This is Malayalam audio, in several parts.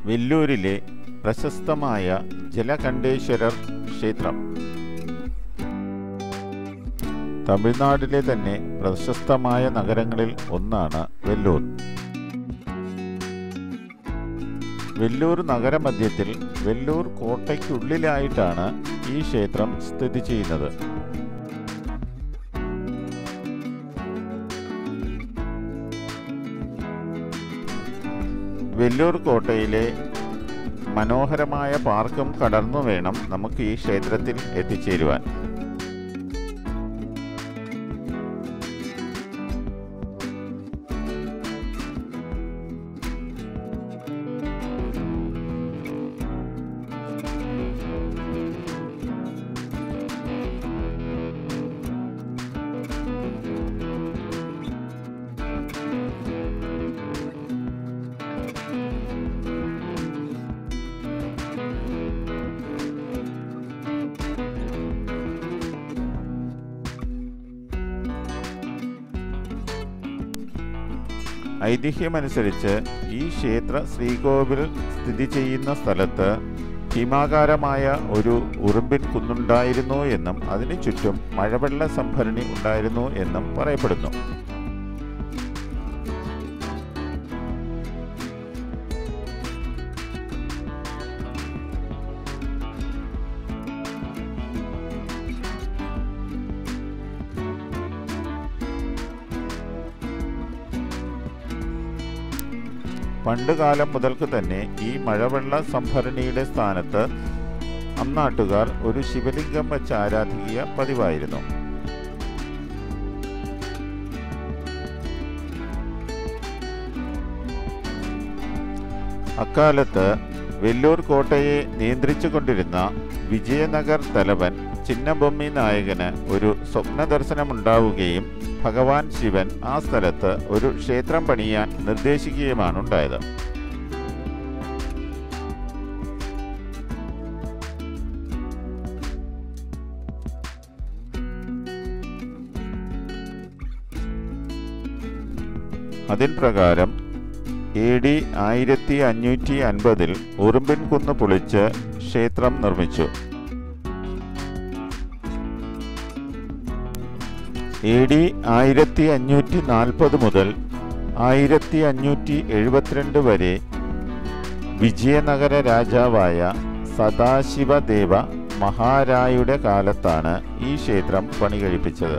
വെല്ലൂരിലെ പ്രശസ്തമായ ജലകണ്ഠേശ്വരർ ക്ഷേത്രം തമിഴ്നാട്ടിലെ തന്നെ പ്രശസ്തമായ നഗരങ്ങളിൽ ഒന്നാണ് വെല്ലൂർ വെല്ലൂർ നഗരമധ്യത്തിൽ വെല്ലൂർ കോട്ടയ്ക്കുള്ളിലായിട്ടാണ് ഈ ക്ഷേത്രം സ്ഥിതി ചെയ്യുന്നത് വെല്ലൂർ കോട്ടയിലെ മനോഹരമായ പാർക്കും കടന്നു വേണം നമുക്ക് ഈ ക്ഷേത്രത്തിൽ എത്തിച്ചേരുവാൻ ഐതിഹ്യമനുസരിച്ച് ഈ ക്ഷേത്ര ശ്രീകോവിൽ സ്ഥിതി ചെയ്യുന്ന സ്ഥലത്ത് ഭീമാകാരമായ ഒരു ഉറുമ്പിൻ കുന്നുണ്ടായിരുന്നു എന്നും അതിനു ചുറ്റും മഴവെള്ള സംഭരണി ഉണ്ടായിരുന്നു എന്നും പറയപ്പെടുന്നു പണ്ടുകാലം മുതൽക്ക് തന്നെ ഈ മഴവെള്ള സംഭരണിയുടെ സ്ഥാനത്ത് അന്നാട്ടുകാർ ഒരു ശിവലിംഗം വെച്ച് ആരാധിക്കുക പതിവായിരുന്നു അക്കാലത്ത് വെല്ലൂർ കോട്ടയെ നിയന്ത്രിച്ചു കൊണ്ടിരുന്ന വിജയനഗർ തലവൻ ചിന്നബൊമ്മി നായകന് ഒരു സ്വപ്ന ദർശനമുണ്ടാവുകയും ഭഗവാൻ ശിവൻ ആ സ്ഥലത്ത് ഒരു ക്ഷേത്രം പണിയാൻ നിർദ്ദേശിക്കുകയുമാണ് ഉണ്ടായത് അതിൻ പ്രകാരം എ ഡി ആയിരത്തി അഞ്ഞൂറ്റി അൻപതിൽ ഉറുമ്പിൻ കുന്ന് പൊളിച്ച് ക്ഷേത്രം നിർമ്മിച്ചു എ ഡി ആയിരത്തി അഞ്ഞൂറ്റി നാൽപ്പത് മുതൽ ആയിരത്തി അഞ്ഞൂറ്റി എഴുപത്തിരണ്ട് വരെ വിജയനഗര രാജാവായ സദാശിവദേവ മഹാരായുടെ കാലത്താണ് ഈ ക്ഷേത്രം പണി കഴിപ്പിച്ചത്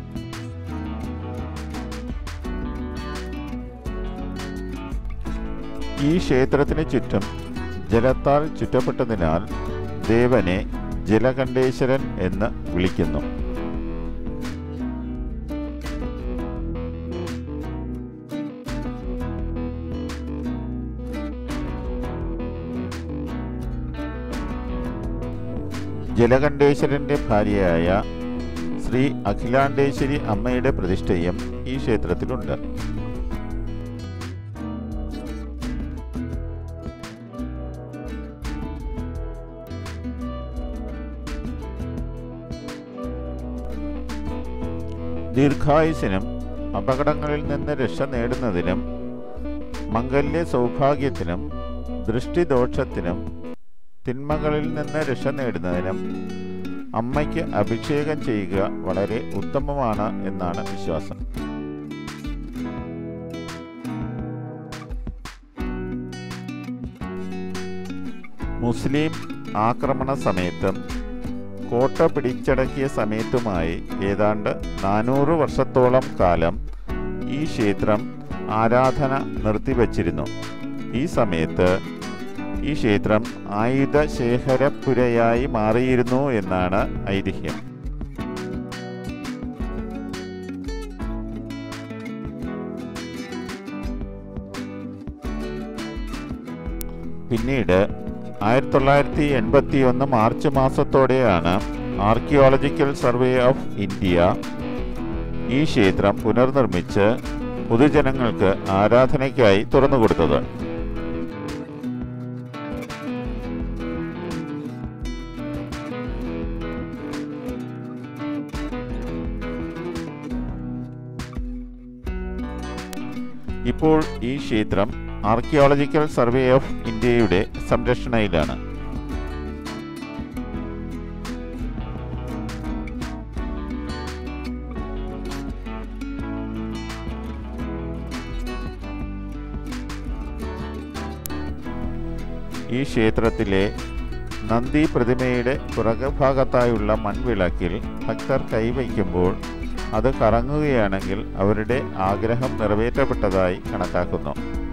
ഈ ക്ഷേത്രത്തിന് ചുറ്റും ജലത്താൽ ചുറ്റപ്പെട്ടതിനാൽ ദേവനെ ജലകണ്ഠേശ്വരൻ എന്ന് വിളിക്കുന്നു ജലകണ്ഠേശ്വരന്റെ ഭാര്യയായ ശ്രീ അഖിലാണ്ടേശ്വരി അമ്മയുടെ പ്രതിഷ്ഠയും ഈ ക്ഷേത്രത്തിലുണ്ട് ദീർഘായുസിനും അപകടങ്ങളിൽ നിന്ന് രക്ഷ നേടുന്നതിനും മംഗല്യ സൗഭാഗ്യത്തിനും ദൃഷ്ടിദോഷത്തിനും തിന്മകളിൽ നിന്ന് രക്ഷ നേടുന്നതിനും അമ്മയ്ക്ക് അഭിഷേകം ചെയ്യുക വളരെ ഉത്തമമാണ് എന്നാണ് വിശ്വാസം മുസ്ലിം ആക്രമണ സമയത്തും കോട്ട പിടിച്ചടക്കിയ സമയത്തുമായി ഏതാണ്ട് നാനൂറ് വർഷത്തോളം കാലം ഈ ക്ഷേത്രം ആരാധന നിർത്തിവച്ചിരുന്നു ഈ സമയത്ത് ഈ ക്ഷേത്രം ആയുധ ശേഖരപ്പുരയായി മാറിയിരുന്നു എന്നാണ് ഐതിഹ്യം പിന്നീട് ആയിരത്തി തൊള്ളായിരത്തി എൺപത്തി ഒന്ന് മാർച്ച് മാസത്തോടെയാണ് ആർക്കിയോളജിക്കൽ സർവേ ഓഫ് ഇന്ത്യ ഈ ക്ഷേത്രം പുനർനിർമ്മിച്ച് പൊതുജനങ്ങൾക്ക് ആരാധനയ്ക്കായി തുറന്നുകൊടുത്തത് ഇപ്പോൾ ഈ ക്ഷേത്രം ആർക്കിയോളജിക്കൽ സർവേ ഓഫ് ഇന്ത്യയുടെ സംരക്ഷണയിലാണ് ഈ ക്ഷേത്രത്തിലെ നന്ദി പ്രതിമയുടെ പുറകുഭാഗത്തായുള്ള മൺവിളക്കിൽ ഭക്തർ കൈവയ്ക്കുമ്പോൾ അത് കറങ്ങുകയാണെങ്കിൽ അവരുടെ ആഗ്രഹം നിറവേറ്റപ്പെട്ടതായി കണക്കാക്കുന്നു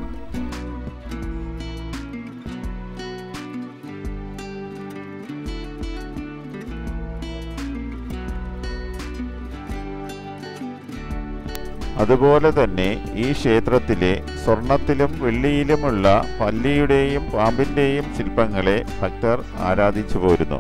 അതുപോലെ തന്നെ ഈ ക്ഷേത്രത്തിലെ സ്വർണത്തിലും വെള്ളിയിലുമുള്ള പല്ലിയുടെയും പാമ്പിൻ്റെയും ശില്പങ്ങളെ ഭക്തർ ആരാധിച്ചു പോരുന്നു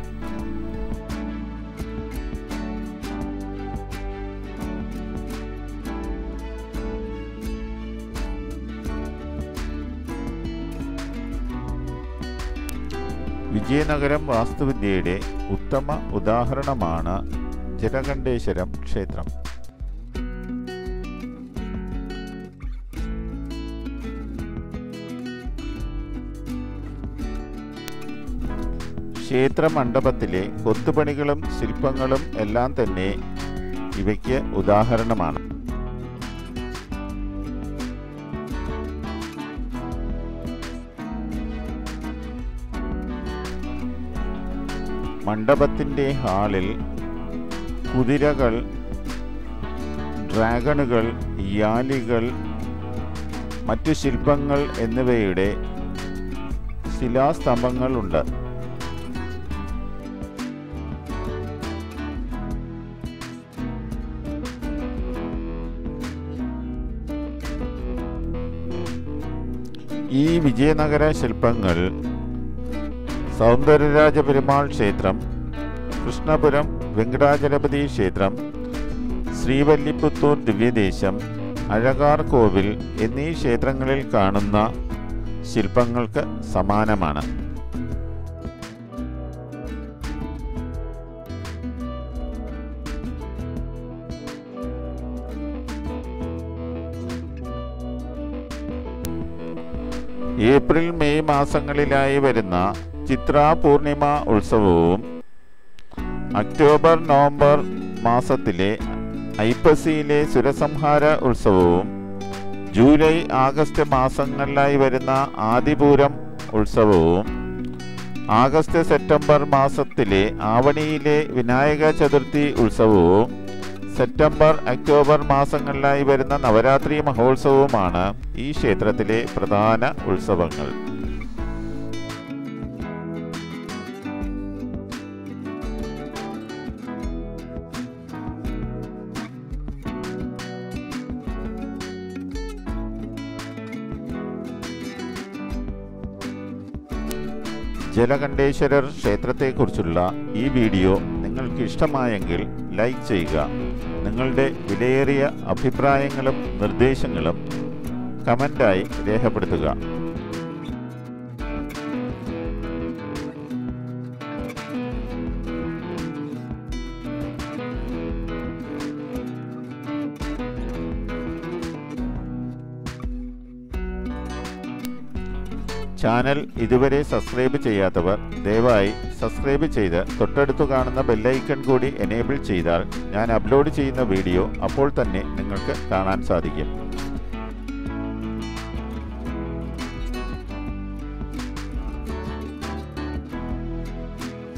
വിജയനഗരം വാസ്തുവിദ്യയുടെ ഉത്തമ ഉദാഹരണമാണ് ജലകണ്ഠേശ്വരം ക്ഷേത്രം ക്ഷേത്ര മണ്ഡപത്തിലെ കൊത്തുപണികളും ശില്പങ്ങളും എല്ലാം തന്നെ ഇവയ്ക്ക് ഉദാഹരണമാണ് മണ്ഡപത്തിൻ്റെ ഹാളിൽ കുതിരകൾ ഡ്രാഗണുകൾ യാലികൾ മറ്റു ശില്പങ്ങൾ എന്നിവയുടെ ശിലാസ്തംഭങ്ങളുണ്ട് ഈ വിജയനഗര ശില്പങ്ങൾ സൗന്ദര്യരാജ പെരുമാൾ ക്ഷേത്രം കൃഷ്ണപുരം വെങ്കടാചലപതി ക്ഷേത്രം ശ്രീവല്ലിപുത്തൂർ ദിവ്യദേശം അഴകാർ കോവിൽ എന്നീ ക്ഷേത്രങ്ങളിൽ കാണുന്ന ശില്പങ്ങൾക്ക് സമാനമാണ് ഏപ്രിൽ മെയ് മാസങ്ങളിലായി വരുന്ന ചിത്ര പൂർണിമ ഉത്സവവും ഒക്ടോബർ നവംബർ മാസത്തിലെ ഐപ്പസിയിലെ സുരസംഹാര ഉത്സവവും ജൂലൈ ആഗസ്റ്റ് മാസങ്ങളിലായി വരുന്ന ആദിപൂരം ഉത്സവവും ആഗസ്റ്റ് സെപ്റ്റംബർ മാസത്തിലെ ആവണിയിലെ വിനായക ചതുർത്ഥി ഉത്സവവും സെപ്റ്റംബർ ഒക്ടോബർ മാസങ്ങളിലായി വരുന്ന നവരാത്രി മഹോത്സവവുമാണ് ഈ ക്ഷേത്രത്തിലെ പ്രധാന ഉത്സവങ്ങൾ ജലകണ്ഠേശ്വരർ ക്ഷേത്രത്തെക്കുറിച്ചുള്ള ഈ വീഡിയോ നിങ്ങൾക്ക് ഇഷ്ടമായെങ്കിൽ ലൈക്ക് ചെയ്യുക നിങ്ങളുടെ വിലയേറിയ അഭിപ്രായങ്ങളും നിർദ്ദേശങ്ങളും കമൻ്റായി രേഖപ്പെടുത്തുക ചാനൽ ഇതുവരെ സബ്സ്ക്രൈബ് ചെയ്യാത്തവർ ദയവായി സബ്സ്ക്രൈബ് ചെയ്ത് തൊട്ടടുത്ത് കാണുന്ന ബെല്ലൈക്കൺ കൂടി എനേബിൾ ചെയ്താൽ ഞാൻ അപ്ലോഡ് ചെയ്യുന്ന വീഡിയോ അപ്പോൾ തന്നെ നിങ്ങൾക്ക് കാണാൻ സാധിക്കും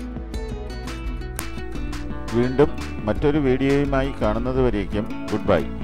വീണ്ടും മറ്റൊരു വീഡിയോയുമായി കാണുന്നതുവരേക്കും ഗുഡ് ബൈ